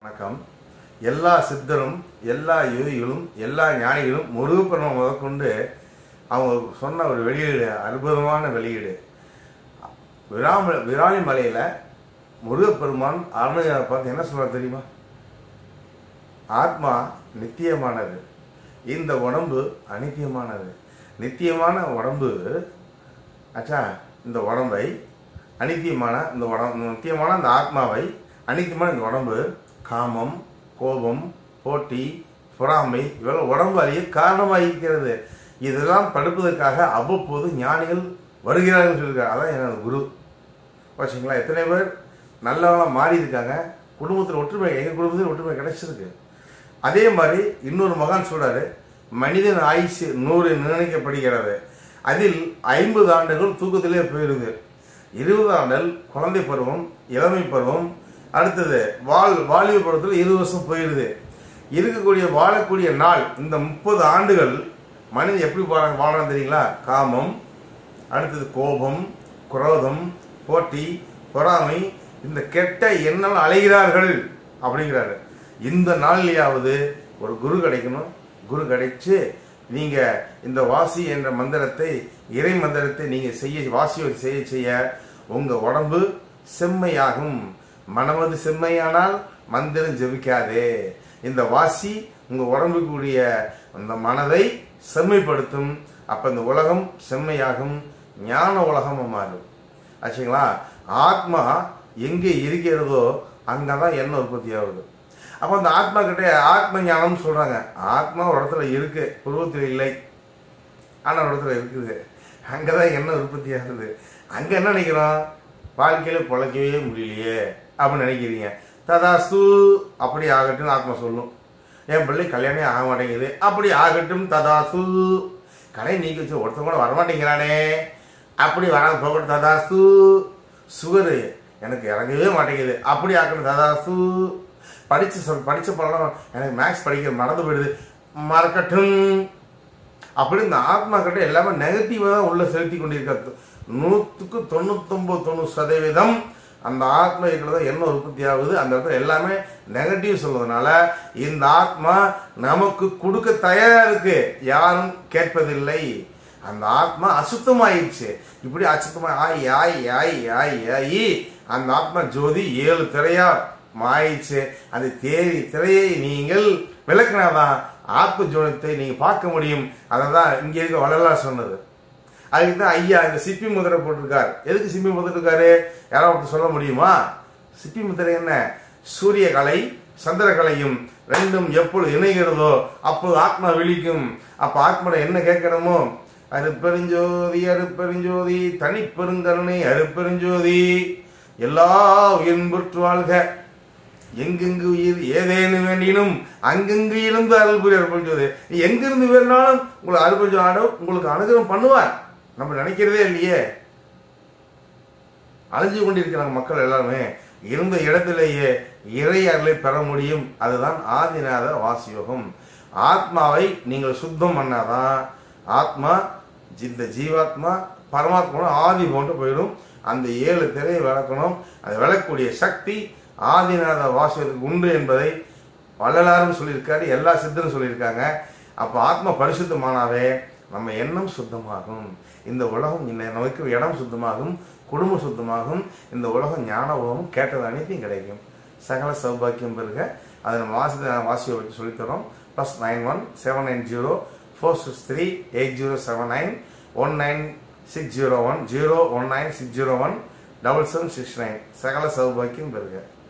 வணக்கம் எல்லா சித்தரும் எல்லா யோகிகளும் எல்லா ஞானிகளும் முருகப்பெருமை முதற்கொண்டு அவங்க சொன்ன ஒரு வெளியீடு அற்புதமான வெளியீடு விராம விராலி மலையில் முருகப்பெருமான் அருணகிரியை பார்த்து என்ன சொல்றார் தெரியுமா ஆத்மா நித்தியமானது இந்த உடம்பு அனித்தியமானது நித்தியமான உடம்பு ஆச்சா இந்த உடம்பை அனித்தியமான இந்த உடம்பு நித்தியமான இந்த ஆத்மாவை அனித்தியமான இந்த உடம்பு காமம் கோபம் போட்டி பொறாமை இவெல்லாம் உடம்பு அழிய காரணமாக இருக்கிறது இதெல்லாம் தடுப்பதற்காக அவ்வப்போது ஞானிகள் வருகிறார்கள் சொல்லியிருக்காங்க அதான் எனது குரு வச்சுங்களா எத்தனை பேர் நல்லவங்களாம் மாறி இருக்காங்க குடும்பத்தில் ஒற்றுமை எங்கள் குடும்பத்தில் ஒற்றுமை கிடைச்சிருக்கு அதே மாதிரி இன்னொரு மகான் சொல்றாரு மனிதன் ஆயுசு நூறு நிர்ணயிக்கப்படுகிறது அதில் ஐம்பது ஆண்டுகள் தூக்கத்திலே போயிடுது இருபது ஆண்டுகள் குழந்தை பருவம் இளமை பருவம் அடுத்தது வாழ் வாலிப பருவத்தில் இருபது வருஷம் போயிடுது இருக்கக்கூடிய வாழக்கூடிய நாள் இந்த முப்பது ஆண்டுகள் மனிதன் எப்படி வாழ வாழறான் தெரியுங்களா காமம் அடுத்தது கோபம் குரோதம் போட்டி பொறாமை இந்த கெட்ட எண்ணம் அலைகிறார்கள் அப்படிங்கிறாரு இந்த நாள்லயாவது ஒரு குரு கிடைக்கணும் குரு கிடைச்சு நீங்க இந்த வாசி என்ற மந்திரத்தை இறை மந்திரத்தை நீங்க செய்ய வாசி செய்ய செய்ய உங்க உடம்பு செம்மையாகும் மனமது செம்மையானால் மந்திரம் ஜெபிக்காதே இந்த வாசி உங்க உடம்புக்குரிய அந்த மனதை செம்மைப்படுத்தும் அப்ப இந்த உலகம் செம்மையாகும் ஞான உலகமா மாறும் ஆச்சுங்களா ஆத்மா எங்கே இருக்கிறதோ அங்கதான் எண்ணெய் உற்பத்தி ஆகுது அப்போ அந்த ஆத்மா கிட்ட ஆத்ம ஞானம் சொல்றாங்க ஆத்மா ஒரு இடத்துல இருக்கு புருவத்தில் இல்லை ஆனா ஒரு இடத்துல இருக்குது அங்கதான் எண்ணெய் உற்பத்தி ஆகுது அங்க என்ன நினைக்கிறோம் வாழ்க்கையில பொழைக்கவே முடியலையே அப்படின்னு நினைக்கிறீங்க ததாஸ்து அப்படி ஆகட்டும் ஆத்மா சொல்லும் என் பிள்ளை கல்யாணம் ஆக மாட்டேங்குது அப்படி ஆகட்டும் ததாசு கடை நீக்கி வச்சு ஒருத்தன் கூட வரமாட்டேங்கிறானே அப்படி வராது போகட்டும் ததாசு சுகரு எனக்கு இறங்கவே மாட்டேங்குது அப்படி ஆகட்டும் ததாசு படிச்சு சொல் படிச்ச படம் எனக்கு மேக்ஸ் படிக்க மறந்து போயிடுது மறக்கட்டும் அப்படி இந்த ஆத்மா கிட்ட எல்லாமே நெகட்டிவாக தான் உள்ள செலுத்தி கொண்டிருக்கிறது நூற்றுக்கு தொண்ணூத்தொம்பது தொண்ணூறு சதவீதம் அந்த ஆத்மா இருக்கிறத என்ன உற்பத்தி ஆகுது அந்த இடத்துல எல்லாமே நெகட்டிவ் சொல்றதுனால இந்த ஆத்மா நமக்கு கொடுக்க தயாரா இருக்கு யாரும் கேட்பதில்லை அந்த ஆத்மா அசுத்தமாயிடுச்சு இப்படி அசுத்தமா ஆயி ஆயி ஆயி ஆயி ஆயி அந்த ஆத்மா ஜோதி ஏழு திரையா மாயிடுச்சு அந்த தேரி திரையை நீங்கள் விளக்குனாதான் ஆத்ம ஜோனத்தை நீங்க பார்க்க முடியும் அதை தான் இங்க இருக்க வள்ளலார் சொன்னது அதுக்கு தான் ஐயா இந்த சிப்பி முதிரை போட்டிருக்காரு எதுக்கு சிப்பி முதிரை இருக்காரு யாராவது சொல்ல முடியுமா சிப்பி முதிரை என்ன சூரிய கலை சந்திரகலையும் ரெண்டும் எப்பொழுது இணைகிறதோ அப்போது ஆத்மா விழிக்கும் அப்ப ஆத்மா என்ன கேட்கணுமோ அருப்பெருஞ்சோதி அருப்பெருஞ்சோதி தனிப்பெருங்கருணை அருப்பெருஞ்சோதி எல்லா உயிர்புற்று வாழ்க எங்கெங்கு உயிர் ஏதேனும் வேண்டினும் அங்கெங்கு இருந்து அருள் புரிய அருள்புரிஞ்சோது எங்கிருந்து வேணாலும் உங்களுக்கு அருள்புரிஞ்ச ஆடும் உங்களுக்கு அனுகிரகம் பண்ணுவார் நம்ம நினைக்கிறதே இல்லையே அழிஞ்சு கொண்டிருக்கிறாங்க மக்கள் எல்லாருமே இருந்த இடத்திலேயே இறை அருளை பெற முடியும் அதுதான் ஆதிநாத வாசியோகம் ஆத்மாவை நீங்கள் சுத்தம் பண்ணாதான் ஆத்மா இந்த ஜீவாத்மா பரமாத்மா ஆதி போன்று போயிடும் அந்த ஏழு திரையை விளக்கணும் அதை விளக்கக்கூடிய சக்தி ஆதிநாத வாசியத்துக்கு உண்டு என்பதை வள்ளலாரும் சொல்லியிருக்காரு எல்லா சித்தரும் சொல்லியிருக்காங்க அப்போ ஆத்மா பரிசுத்தமானாவே நம்ம எண்ணம் சுத்தமாகும் இந்த உலகம் இந்த நமக்கு இடம் சுத்தமாகும் குடும்பம் சுத்தமாகும் இந்த உலகம் ஞான உலகம் கேட்டது அனைத்தையும் கிடைக்கும் சகல சௌபாக்கியம் பெருக அதை நம்ம வாசி வாசியை வச்சு சொல்லித்தரோம் plus nine one seven nine zero four six three eight zero seven nine one nine six zero one zero one nine six zero one double seven six nine சகல சௌபாக்கியம் பெறுக